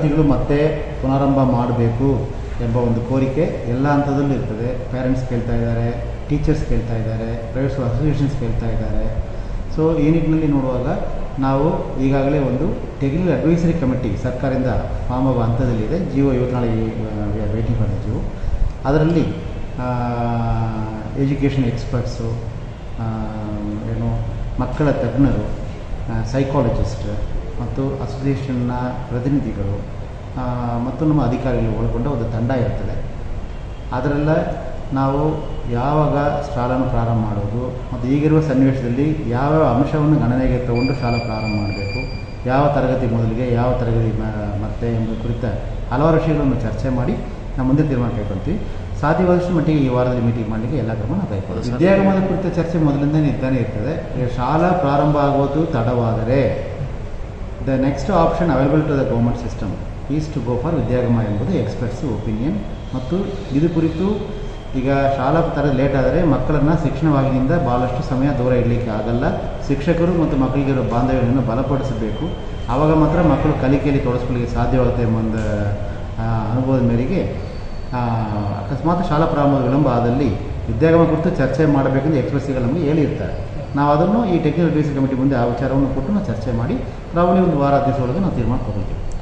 ತರಗತಿಗಳು ಮತ್ತೆ ಪುನರಾರಂಭ ಮಾಡಬೇಕು ಎಂಬ ಒಂದು ಕೋರಿಕೆ ಎಲ್ಲ ಹಂತದಲ್ಲೂ ಇರ್ತದೆ ಪೇರೆಂಟ್ಸ್ ಕೇಳ್ತಾ ಇದ್ದಾರೆ ಟೀಚರ್ಸ್ ಕೇಳ್ತಾ ಇದ್ದಾರೆ ಪ್ರೈವೇಟ್ ಅಸೋಸಿಯೇಷನ್ಸ್ ಕೇಳ್ತಾ ಇದ್ದಾರೆ ಸೊ ಈ ನಿಟ್ಟಿನಲ್ಲಿ ನೋಡುವಾಗ ನಾವು ಈಗಾಗಲೇ ಒಂದು ಟೆಕ್ನಿಕಲ್ ಅಡ್ವೈಸರಿ ಕಮಿಟಿ ಸರ್ಕಾರದಿಂದ ಫಾರ್ಮ್ ಆಗುವ ಹಂತದಲ್ಲಿದೆ ಜಿಯೋ ಇವತ್ತು ನಾಳೆ ವೇಟಿಂಗ್ ಫಾರ್ ದ ಜಿಯೋ ಅದರಲ್ಲಿ ಎಜುಕೇಷನ್ ಎಕ್ಸ್ಪರ್ಟ್ಸು ಏನು ಮಕ್ಕಳ ತಜ್ಞರು ಸೈಕಾಲಜಿಸ್ಟ್ ಮತ್ತು ಅಸೋಸಿಯೇಷನ್ನ ಪ್ರತಿನಿಧಿಗಳು ಆ, ಮತ್ತು ನಮ್ಮ ಅಧಿಕಾರಿಗಳು ಒಳಗೊಂಡ ಒಂದು ತಂಡ ಇರ್ತದೆ ಅದರೆಲ್ಲ ನಾವು ಯಾವಾಗ ಶಾಲೆಯನ್ನು ಪ್ರಾರಂಭ ಮಾಡೋದು ಮತ್ತು ಈಗಿರುವ ಸನ್ನಿವೇಶದಲ್ಲಿ ಯಾವ ಅಂಶವನ್ನು ಗಣನೆಗೆ ತಗೊಂಡು ಶಾಲಾ ಪ್ರಾರಂಭ ಮಾಡಬೇಕು ಯಾವ ತರಗತಿ ಮೊದಲಿಗೆ ಯಾವ ತರಗತಿ ಮ- ಮತ್ತೆ ಎಂಬ ಕುರಿತ ಹಲವಾರು ವಿಷಯಗಳನ್ನು ಚರ್ಚೆ ಮಾಡಿ ನಾವು ಮುಂದೆ ತೀರ್ಮಾನ ಕೈಗೊಳ್ತೀವಿ ಸಾಧ್ಯವಾದಷ್ಟು ಮಟ್ಟಿಗೆ ಈ ವಾರದಲ್ಲಿ ಮೀಟಿಂಗ್ ಮಾಡಲಿಕ್ಕೆ ಎಲ್ಲ ಕ್ರಮ ನಾವು ಕೈಗೊಳ್ತೀವಿ ಹೌದು ಸರ್. ವಿದ್ಯಾಗಮದ ಕುರಿತ ಚರ್ಚೆ ಮೊದಲಿಂದನೇ ಇದ್ದಾನೆ ಇರ್ತದೆ ಈಗ ಶಾಲಾ ಪ್ರಾರಂಭ ಆಗೋದು ತಡವಾದರೆ the next option available to the government system is to go for Vidyagama ಎಂಬುದು ಎಕ್ಸ್ಪರ್ಟ್ಸ್ ಒಪಿನಿಯನ್ ಮತ್ತು ಇದು ಕುರಿತು ಈಗ ಶಾಲಾ ಥರ ಲೇಟ್ ಆದರೆ ಮಕ್ಕಳನ್ನು ಶಿಕ್ಷಣವಾಗಿನಿಂದ ಭಾಳಷ್ಟು ಸಮಯ ದೂರ ಇಡಲಿಕ್ಕೆ ಆಗಲ್ಲ ಶಿಕ್ಷಕರು ಮತ್ತು ಮಕ್ಕಳಿಗೆ ಇರೋ ಬಾಂಧವ್ಯವನ್ನು ಬಲಪಡಿಸಬೇಕು ಆವಾಗ ಮಾತ್ರ ಮಕ್ಕಳು ಕಲಿಕೆಯಲ್ಲಿ ತೊಡಗಿಸ್ಕೊಳ್ಳಿಕ್ಕೆ ಸಾಧ್ಯವಾಗುತ್ತೆ ಎಂಬ ಒಂದು ಆ, ಅನುಭವದ ಮೇರೆಗೆ ಆ, ಅಕಸ್ಮಾತ್ ಶಾಲಾ ಪ್ರಾರಂಭ ವಿಳಂಬ ಆದಲ್ಲಿ ವಿದ್ಯಾಗಮ ಕುರಿತು ಚರ್ಚೆ ಮಾಡಬೇಕೆಂದು ಎಕ್ಸ್ಪರ್ಟ್ಸ್ಗಳು ನಮಗೆ ಹೇಳಿರ್ತಾರೆ ನಾವು ಅದನ್ನು ಈ ಟೆಕ್ನಿಕಲ್ ಅಡ್ವೈಸರಿ ಕಮಿಟಿ ಮುಂದೆ ಆ ವಿಚಾರವನ್ನು ಕೊಟ್ಟು ನಾವು ಚರ್ಚೆ ಮಾಡಿ ಪ್ರಾಬಲಿ ಒಂದು ವಾರ ದಿವಸ ಒಳಗೆ ನಾವು ತೀರ್ಮಾನ ತಗೊಳ್ತೀವಿ